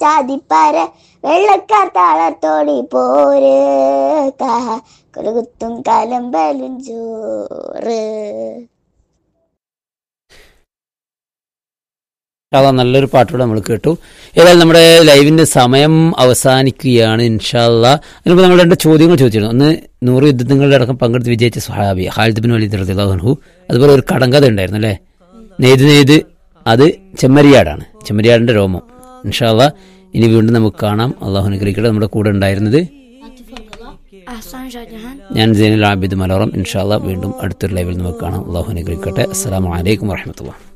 ചാതിപ്പാര വെള്ളക്കാർ താളത്തോടി പോര് കാഹ കുലുകുത്തും കലമ്പലും ചോറ് അതാ നല്ലൊരു പാട്ടുകൂടെ നമ്മൾ കേട്ടു ഏതായാലും നമ്മുടെ ലൈവിന്റെ സമയം അവസാനിക്കുകയാണ് ഇൻഷാല്ല അതിനിപ്പോൾ നമ്മൾ രണ്ട് ചോദ്യങ്ങൾ ചോദിച്ചിരുന്നു ഒന്ന് നൂറ് യുദ്ധങ്ങളുടെ അടക്കം പങ്കെടുത്ത് വിജയിച്ച സുഹാബി ഹാലിദ് ബിൻ വലിദ് റദിഹു അതുപോലെ ഒരു കടങ്കഥ ഉണ്ടായിരുന്നു അല്ലേ നെയ്ത് നെയ്ത് അത് ചെമ്മരിയാടാണ് ചെമ്മരിയാടിന്റെ രോമം ഇൻഷാല്ല ഇനി വീണ്ടും നമുക്ക് കാണാം അള്ളാഹു അനുഗ്രഹിക്കട്ടെ നമ്മുടെ കൂടെ ഉണ്ടായിരുന്നത് أحسن شاجهان ഞാൻ സൈനുൽ ആബിദ് മലോറം ഇൻഷാല്ല വീണ്ടും അടുത്തൊരു ലൈവിൽ നമുക്ക് കാണാം അള്ളാഹു അനുഗ്രഹിക്കട്ടെ അസ്സാം വലൈക്കും വാഹമത്തുള്ള